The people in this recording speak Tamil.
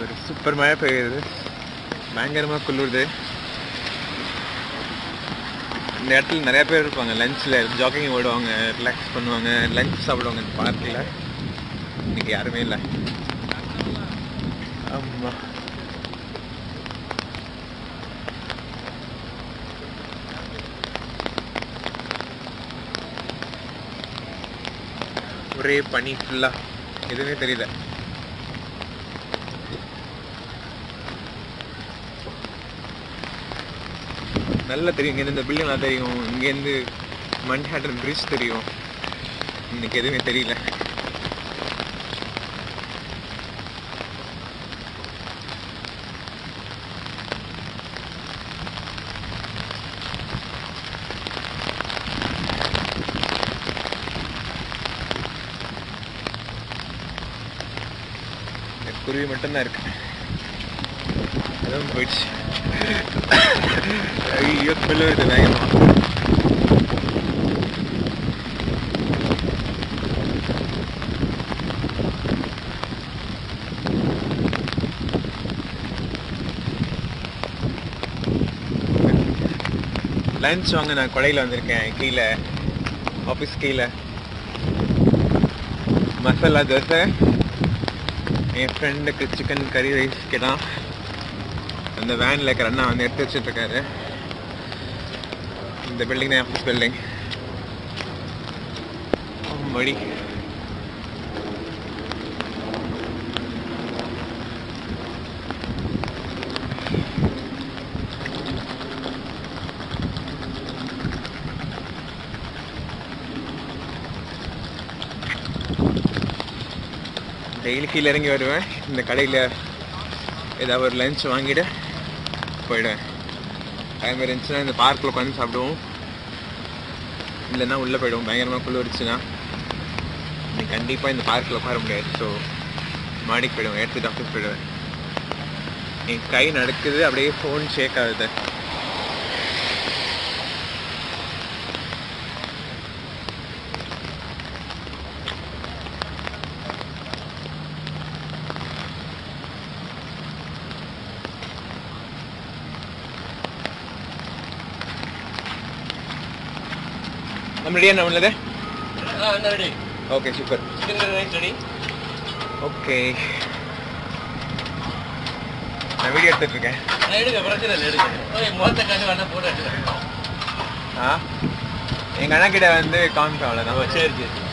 ஒரு சூப்பர் மழை பெய்யுது பயங்கரமாக குளிருது இந்த இடத்துல நிறைய பேர் இருப்பாங்க லஞ்சில் ஜாக்கிங் ஓடுவாங்க ரிலாக்ஸ் பண்ணுவாங்க லஞ்ச் சாப்பிடுவாங்க இந்த பார்க்கில் இன்னைக்கு யாருமே இல்லை ஆமாம் ஒரே பனி ஃபுல்லாக எதுவுமே தெரியல நல்லா தெரியும் இங்கேருந்து இந்த பில்டிங்லாம் தெரியும் இங்கேருந்து மன்ஹாட்டன் பிரிட்ஜ் தெரியும் இன்னைக்கு எதுவுமே தெரியல இந்த குருவி மட்டும்தான் இருக்கு அதுவும் போயிடுச்சு ஐயோ சொல்லுவது வேகமா லஞ்ச் வாங்க நான் கொடையில் வந்திருக்கேன் கீழே ஆஃபீஸ் கீழே மசாலா தோசை என் ஃப்ரெண்டுக்கு சிக்கன் கறி ரைஸ் கேட்டான் அந்த வேனில் இருக்கிற அண்ணா வந்து எடுத்து வச்சுட்டு இருக்காரு இந்த பில்டிங் தான் ஆஃபீஸ் பில்டிங் மடி டெய்லி கீழே இறங்கி வருவேன் இந்த கடையில் ஏதாவது ஒரு லஞ்ச் வாங்கிட்டு போயிடுவேன் டைம் இருந்துச்சுன்னா இந்த பார்க்கில் உட்காந்து சாப்பிடுவோம் இல்லைன்னா உள்ளே போயிடுவோம் பயங்கரமாக குளிர்ச்சுன்னா நீ கண்டிப்பாக இந்த பார்க்கில் உட்கார முடியாது ஸோ மாடிக்கு போயிடுவேன் எடுத்துட்டு ஆஃபீஸ் போயிடுவேன் என் கை நடக்குது அப்படியே ஃபோன் ஷேக் ஆகுது நம்ம ரெடியா நம்மளது ready okay super chicken rice ready okay நான் வீடியோ எடுத்துட்டு இருக்கேன் நான் எடுக்க பிரச்சனை இல்லை எடுக்க ஓகே முகத்தை காட்டு வேணா போட்டு எடுத்துக்கிறேன் ஆ எங்கள் அண்ணா கிட்ட வந்து காமிப்பேன் அவ்வளோதான் சரி சரி